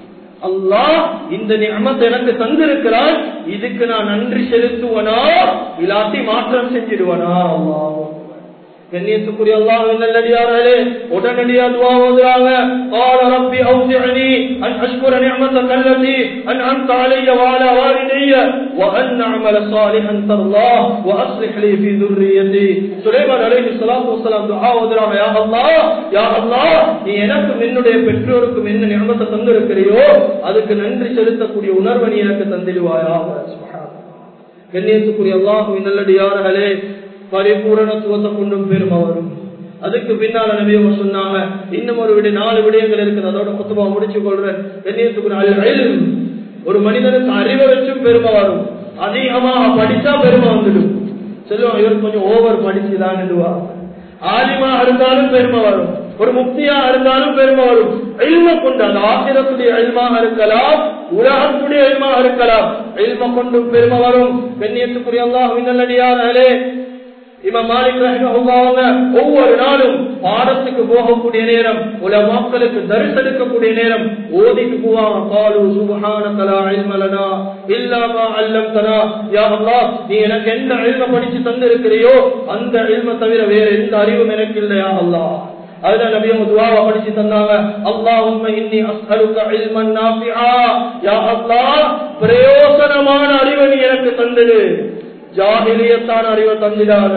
Speaker 1: அல்லாஹ் இந்த நியமத்தை எனக்கு தந்திருக்கிறான் இதுக்கு நான் நன்றி செலுத்துவனா இல்லாட்டி மாற்றம் செஞ்சிடுவனா அல்லாஹ் கண்ணியத்துக்குரிய அல்லாஹ் நல்லடியார்களே உடனடியா துவா ஓதுறாங்க قال ربي اوزعني ان اشكر نعمتك التي انعمت علي وعلى والدي وان اعمل صالحا ترضاه واصلح لي في ذريتي சுலைமான் அலைஹி ஸலாத்து வஸலாம் துஆ ஓதுறாங்க யா அல்லாஹ் யா அல்லாஹ் நீ எனக்கும் என்னுடைய பெற்றோருக்கும் என்ன நியமத்தை தந்திருக்கிறியோ அதுக்கு நன்றி செலுத்தக்கூடிய உணர்வை நீ எனக்கு தந்திடுவாயாக சுப்ஹானல்லாஹ் கண்ணியத்துக்குரிய அல்லாஹ்வின் நல்லடியார்களே பரிபூரணத்துவத்தை கொண்டும் பெருமை வரும் அதுக்கு பின்னால நபியவங்க சொன்னாங்க இன்னும் ஒரு விட நாலு விடயங்கள் இருக்குது அதோட குத்துபா முடிச்சு கொள்றேன் கண்ணியத்துக்கு ஒரு மனிதனுக்கு அறிவை வச்சும் பெருமை வரும் அதிகமாக படிச்சா பெருமை வந்துடும் சொல்லுவாங்க இவர் கொஞ்சம் ஓவர் படிச்சுதான் ஆலிமா இருந்தாலும் பெருமை வரும் ஒரு முக்தியா இருந்தாலும் பெருமை வரும் எல்ம கொண்டு அந்த ஆசிரத்துடைய எல்மாக இருக்கலாம் உலகத்துடைய எல்மாக இருக்கலாம் எல்ம கொண்டும் பெருமை வரும் கண்ணியத்துக்குரிய அல்லாஹ் நல்லடியார்களே இமாம் மாலிக் ரஹ்மஹுல்லாஹ் ஒவ்வொரு நாளும் பாடத்துக்கு போகக்கூடிய நேரம் உலமாக்களுக்கு தரிசெடுக்கக்கூடிய நேரம் ஓதிக்கு போவாங்க காலு சுப்ஹானக லா இல்ம லனா இல்லா மா அல்லம்தனா யா அல்லாஹ் நீ எனக்கு எந்த இல்ம படிச்சு தந்திருக்கிறியோ அந்த இல்ம தவிர வேற எந்த அறிவும் எனக்கு இல்லை யா அல்லாஹ் அதுதான் நபியும் துவாவை படிச்சு தந்தாங்க அல்லாஹும்ம இன்னி அஸ்அலுக இல்மன் நாஃபிஆ யா அல்லாஹ் பிரயோசனமான அறிவை நீ எனக்கு தந்திடு ஜாகிலியத்தான அறிவை தந்திடாத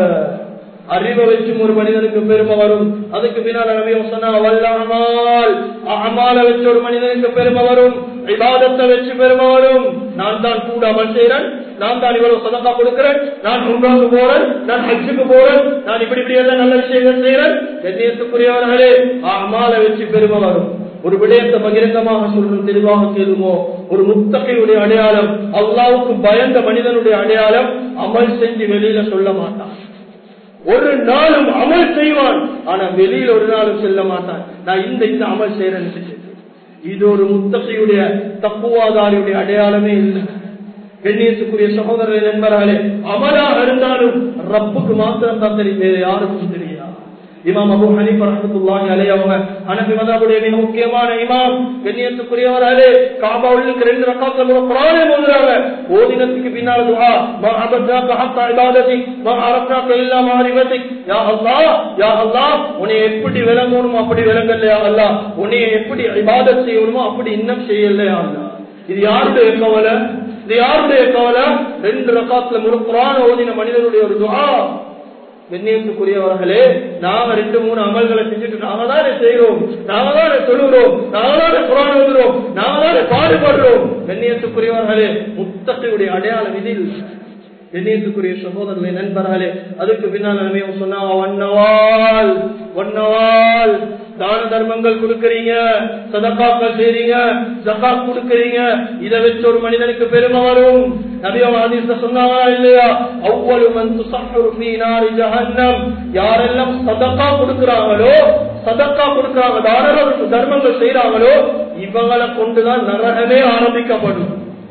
Speaker 1: அறிவை வச்சும் ஒரு மனிதனுக்கு பெருமை வரும் அதுக்கு பின்னால் நபியும் சொன்னா வல்ல அமால் அமால வச்சு ஒரு மனிதனுக்கு பெருமை வரும் விவாதத்தை வச்சு பெருமை வரும் நான் தான் கூட அமல் செய்யறேன் நான் தான் இவ்வளவு சதக்கா கொடுக்கிறேன் நான் உண்டாக்கு போறேன் நான் ஹஜ்ஜுக்கு போறேன் நான் இப்படி இப்படி எல்லாம் நல்ல விஷயங்கள் செய்யறேன் கண்ணியத்துக்குரியவர்களே அமால வச்சு பெருமை வரும் ஒரு விடயத்தை பகிரங்கமாக சொல்றது தெளிவாக கேளுமோ ஒரு முத்தகையுடைய அடையாளம் அல்லாவுக்கு பயந்த மனிதனுடைய அடையாளம் அமல் செஞ்சு வெளியில சொல்ல மாட்டான் ஒரு நாளும் அமல் செய்வான் ஆனா வெளியில ஒரு நாளும் செல்ல மாட்டான் நான் இந்த இந்த அமல் செய்யறேன்னு இது ஒரு முத்தகையுடைய தப்புவாதாரியுடைய அடையாளமே இல்லை கண்ணியத்துக்குரிய சகோதரர்கள் நண்பர்களே அமலாக இருந்தாலும் ரப்புக்கு மாத்திரம் தான் தெரியும் வேறு யாருக்கும் தெரியாது இமாம் அபு ஹனீஃப் ரஹ்மத்துல்லாஹி அலைஹி அவங்க ஹனஃபி மதஹபுடைய மிக முக்கியமான இமாம் கண்ணியத்துக்குரியவர்களே காபாவுக்கு ரெண்டு ரக்காத்துல குர்ஆனை ஓதுறாங்க ஓதினத்துக்கு பின்னால் துஆ மா அபத்னாக ஹத்தா இபாததி மா அரஃப்னாக இல்லா மாரிஃபதி யா அல்லாஹ் யா அல்லாஹ் உன்னை எப்படி விளங்கணுமோ அப்படி விளங்கல யா அல்லாஹ் உன்னை எப்படி இபாதத் செய்யணுமோ அப்படி இன்னும் செய்யல யா அல்லாஹ் இது யாருடைய கவலை இது யாருடைய கவலை ரெண்டு ரக்காத்துல முழு குர்ஆன் ஓதின மனிதனுடைய ஒரு துஆ கண்ணியத்துக்குரியவர்களே நாங்க ரெண்டு மூணு அமல்களை செஞ்சுட்டு நாங்க தானே செய்கிறோம் நாங்க தானே சொல்லுகிறோம் நாங்க தானே குரான் எழுதுறோம் நாங்க தானே பாடுபடுறோம் கண்ணியத்துக்குரியவர்களே முத்தத்தையுடைய அடையாளம் இதில் கண்ணியத்துக்குரிய சகோதரர்களே நண்பர்களே அதுக்கு பின்னால் நம்ம சொன்னா ஒன்னவால் ஒன்னவால் தான தர்மங்கள் கொடுக்கறீங்க சதக்காக்கள் செய்றீங்க ஜக்காத் கொடுக்கறீங்க இதை வச்சு ஒரு மனிதனுக்கு பெருமை வரும் நபியம் ஆதித்த சொன்னாங்களா இல்லையா அவ்வளவு வந்து சஹரு ஜஹன்னம் யாரெல்லாம் சதக்கா கொடுக்கறாங்களோ சதக்கா கொடுக்கறாங்க தான தர்மங்கள் செய்யறாங்களோ இவங்களை கொண்டுதான் நரகமே ஆரம்பிக்கப்படும்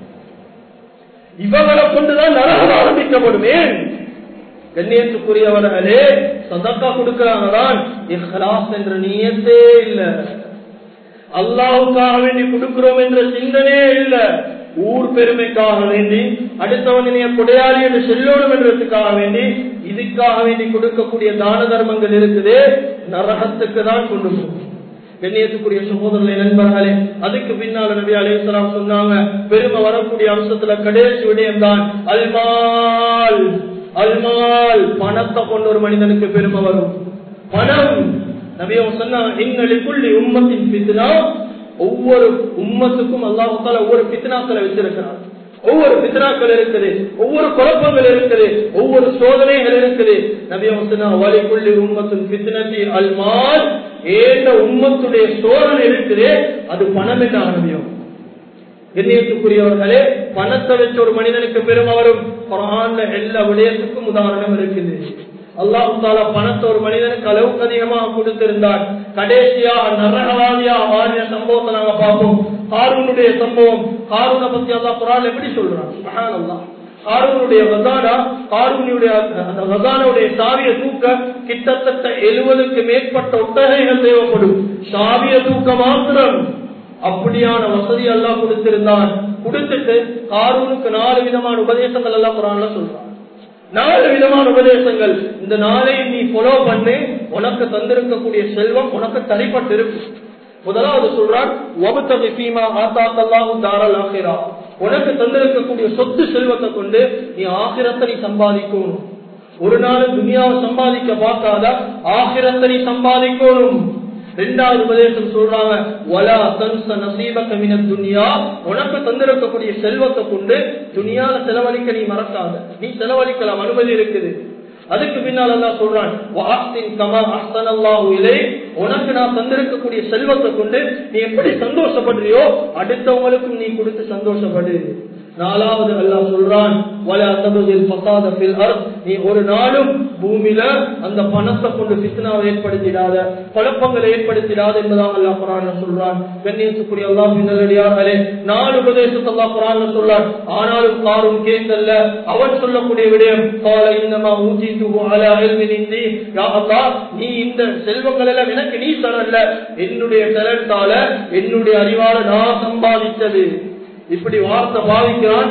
Speaker 1: இவங்களை கொண்டுதான் நரகம் ஆரம்பிக்கப்படும் ஏன் கண்ணியத்துக்குரியவர்களே சதக்கா கொடுக்கிறாங்க தான் இஹ்லாஸ் என்ற நியத்தே இல்ல அல்லாவுக்காக வேண்டி கொடுக்கிறோம் என்ற சிந்தனையே இல்ல ஊர் பெருமைக்காக வேண்டி அடுத்தவன் நீ கொடையாளி என்று செல்லோடும் என்றதுக்காக வேண்டி இதுக்காக வேண்டி கொடுக்கக்கூடிய தான தர்மங்கள் இருக்குது நரகத்துக்கு தான் கொண்டு போகும் கண்ணியத்துக்குரிய சகோதரர்களை நண்பர்களே அதுக்கு பின்னால் நபி அலையாம் சொன்னாங்க பெருமை வரக்கூடிய அம்சத்துல கடைசி விடயம் தான் அல்மால் அல்மால் பணத்தை கொண்டு ஒரு மனிதனுக்கு பெருமை வரும் பணம் நபியம் சொன்னாங்க எங்களுக்குள்ளி உம்மத்தின் பித்னா ஒவ்வொரு உம்மத்துக்கும் அல்லாஹால ஒவ்வொரு பித்னாக்களை வச்சிருக்கிறார் ஒவ்வொரு பித்னாக்கள் இருக்குது ஒவ்வொரு குழப்பங்கள் இருக்குது ஒவ்வொரு சோதனைகள் இருக்குது நபியம் சொன்னாங்க வலிக்குள்ளி உம்மத்தின் பித்னத்தி அல்மால் ஏந்த உம்மத்துடைய சோதனை இருக்குது அது பணம் என்ன நபியம் கண்ணியத்துக்குரியவர்களே பணத்தை வச்சு ஒரு மனிதனுக்கு பெருமை வரும் குரான்ல எல்லா விடயத்துக்கும் உதாரணம் இருக்குது அல்லாஹு தாலா பணத்தை ஒரு மனிதனுக்கு அளவுக்கு அதிகமாக கொடுத்திருந்தார் கடைசியா நரகவாதியா மாறின சம்பவத்தை நாங்க பார்ப்போம் காரூனுடைய சம்பவம் காரூனை பத்தி அல்லா குரான் எப்படி சொல்றான் அல்லா காரூனுடைய வசானா காரூனுடைய அந்த வசானுடைய சாவிய தூக்க கிட்டத்தட்ட எழுபதுக்கு மேற்பட்ட ஒட்டகைகள் தேவைப்படும் சாவிய தூக்க மாத்திரம் அப்படியான வசதி எல்லாம் கொடுத்திருந்தான் கொடுத்துட்டு காரூனுக்கு நாலு விதமான உபதேசங்கள் எல்லாம் குரான்ல சொல்றான் நாலு விதமான உபதேசங்கள் இந்த நாளை நீ ஃபாலோ பண்ணி உனக்கு தந்திருக்கக்கூடிய செல்வம் உனக்கு தனிப்பட்டு இருக்கும் முதலாவது சொல்றான் உனக்கு தந்திருக்கக்கூடிய சொத்து செல்வத்தை கொண்டு நீ ஆகிரத்தை நீ சம்பாதிக்கணும் ஒரு நாள் துனியாவை சம்பாதிக்க பார்க்காத ஆகிரத்தை நீ சம்பாதிக்கணும் ரெண்டாவது உபதேசம் சொல்றாங்க வலா தன்ச நசீபக மின துனியா உனக்கு தந்திருக்கக்கூடிய செல்வத்தை கொண்டு துனியால செலவழிக்க நீ மறக்காத நீ செலவழிக்கலாம் அனுமதி இருக்குது அதுக்கு பின்னால் எல்லாம் சொல்றான் உனக்கு நான் தந்திருக்கக்கூடிய செல்வத்தை கொண்டு நீ எப்படி சந்தோஷப்படுறியோ அடுத்தவங்களுக்கும் நீ கொடுத்து சந்தோஷப்படு நாலாவது அல்லாஹ் சொல்றான் நீ ஒரு நாளும் பூமியில அந்த பணத்தை கொண்டு பித்னாவை ஏற்படுத்திடாத குழப்பங்களை ஏற்படுத்திடாத என்பதாக அல்லாஹ் குரான் சொல்றான் கண்ணியத்துக்குரிய அல்லாஹ் நல்லடியார்களே நாலு உபதேசத்தை அல்லாஹ் குரான் சொல்றான் ஆனாலும் காரும் கேட்கல அவன் சொல்லக்கூடிய விடயம் கால இன்னமா ஊசி நீ இந்த செல்வங்கள் எல்லாம் எனக்கு நீ தரல என்னுடைய திறத்தால என்னுடைய அறிவால நான் சம்பாதித்தது இப்படி வார்த்தை பாதிக்கிறான்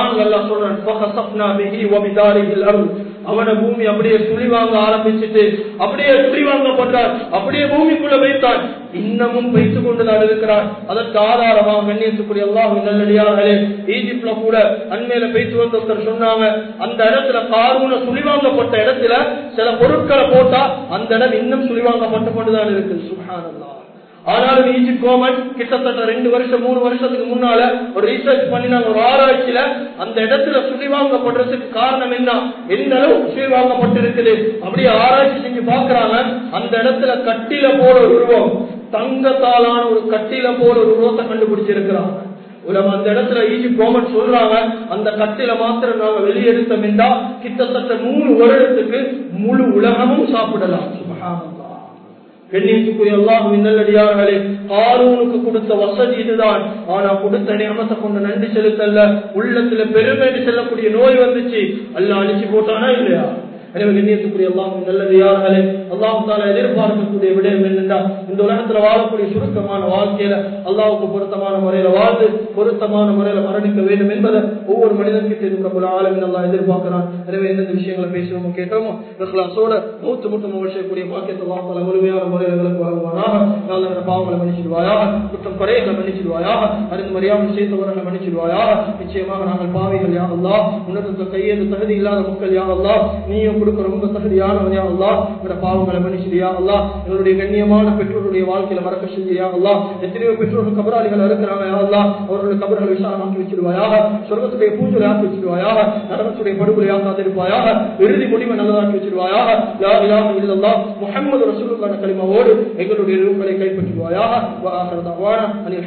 Speaker 1: சொல்றான் அவன பூமி அப்படியே துளி வாங்க ஆரம்பிச்சுட்டு அப்படியே துளி வாங்கப்பட்டார் அப்படியே பூமிக்குள்ள வைத்தான் இன்னமும் வைத்துக் கொண்டுதான் இருக்கிறார் அதற்கு ஆதாரமாக கண்ணியத்துக்குரிய எல்லாம் நல்லடியார்களே ஈஜிப்ட்ல கூட அண்மையில பேச்சு வந்தவர் சொன்னாங்க அந்த இடத்துல காரூன சுழிவாங்கப்பட்ட இடத்துல சில பொருட்களை போட்டா அந்த இடம் இன்னும் சுழிவாங்கப்பட்டு கொண்டுதான் இருக்கு சுகானல்லா ஆனாலும் ஈஜிப்ட் கவர்மெண்ட் கிட்டத்தட்ட ரெண்டு வருஷம் மூணு வருஷத்துக்கு முன்னால ஒரு ரிசர்ச் பண்ணினாங்க ஒரு ஆராய்ச்சியில அந்த இடத்துல சுழி வாங்கப்படுறதுக்கு காரணம் என்ன எந்த அளவுக்கு சுழி வாங்கப்பட்டிருக்குது அப்படியே ஆராய்ச்சி செஞ்சு பாக்குறாங்க அந்த இடத்துல கட்டில போல ஒரு உருவம் தங்கத்தாலான ஒரு கட்டில போல ஒரு உருவத்தை கண்டுபிடிச்சிருக்கிறாங்க உலகம் அந்த இடத்துல ஈஜிப்ட் கவர்மெண்ட் சொல்றாங்க அந்த கட்டில மாத்திரம் நாங்க வெளியெடுத்தோம் என்றா கிட்டத்தட்ட மூணு வருடத்துக்கு முழு உலகமும் சாப்பிடலாம் சுபஹானல்லாஹ் கண்ணியத்துக்குரிய அல்லாஹுவின் நல்லடியார்களே காரூனுக்கு கொடுத்த வசதி இதுதான் ஆனா கொடுத்த நியமத்தை கொண்டு நன்றி செலுத்தல்ல உள்ளத்துல பெருமைக்கு செல்லக்கூடிய நோய் வந்துச்சு அல்ல அழிச்சு போட்டானா இல்லையா எனவே கண்ணியத்துக்குரிய அல்லாஹும் நல்லது யார்களே அல்லாஹு தாலா எதிர்பார்க்கக்கூடிய விடயம் என்னென்றா இந்த உலகத்துல வாழக்கூடிய சுருக்கமான வாழ்க்கையில அல்லாவுக்கு பொருத்தமான முறையில வாழ்ந்து பொருத்தமான முறையில மரணிக்க வேண்டும் என்பதை ஒவ்வொரு மனிதனுக்கு தெரிந்த ஆளுங்க நல்லா எதிர்பார்க்கிறான் எனவே எந்தெந்த விஷயங்களை பேசுவோமோ கேட்டோமோ இஹ்லாஸோட மூத்து முட்டும் விஷயக்கூடிய பாக்கியத்தை அல்லாஹ் தாலா முழுமையான முறையில் எங்களுக்கு வழங்குவானாக நல்ல பாவங்களை மன்னிச்சிடுவாயாக குற்றம் குறைகளை மன்னிச்சிடுவாயாக அறிந்து மரியாதை செய்தவர்களை மன்னிச்சிடுவாயாக நிச்சயமாக நாங்கள் பாவிகள் யா அல்லாஹ் உன்னதத்தில் கையேது தகுதி இல்லாத மக்கள் யா அல்லாஹ் நீயும் கொடுக்க ரொம்ப தகுதியானவன் யா அல்லாஹ் எங்களோட பாவங்களை மன்னிச்சிடியா அல்லாஹ் எங்களுடைய கண்ணியமான பெற்றோருடைய வாழ்க்கையில மறக்க செஞ்சியா அல்லாஹ் எத்தனையோ பெற்றோர்கள் கபராளிகள் இருக்கிறாங்க யா அல்லாஹ் அவர்களுடைய கபர்களை விசாலமாக்கி வச்சிருவாயாக சொர்க்கத்துடைய பூஜை ஆக்கி வச்சிருவாயாக நரகத்துடைய படுகொலை ஆக்காதிருப்பாயாக இறுதி முடிவை நல்லதாக்கி வச்சிருவாயாக லா இலாஹ இல்லல்லாஹ் முஹம்மது ரசூலுல்லாஹ் கலிமாவோடு எங்களுடைய ரூபங்களை கைப்பற்றுவாயாக வா ஆஹிரு தஅவானா அனில்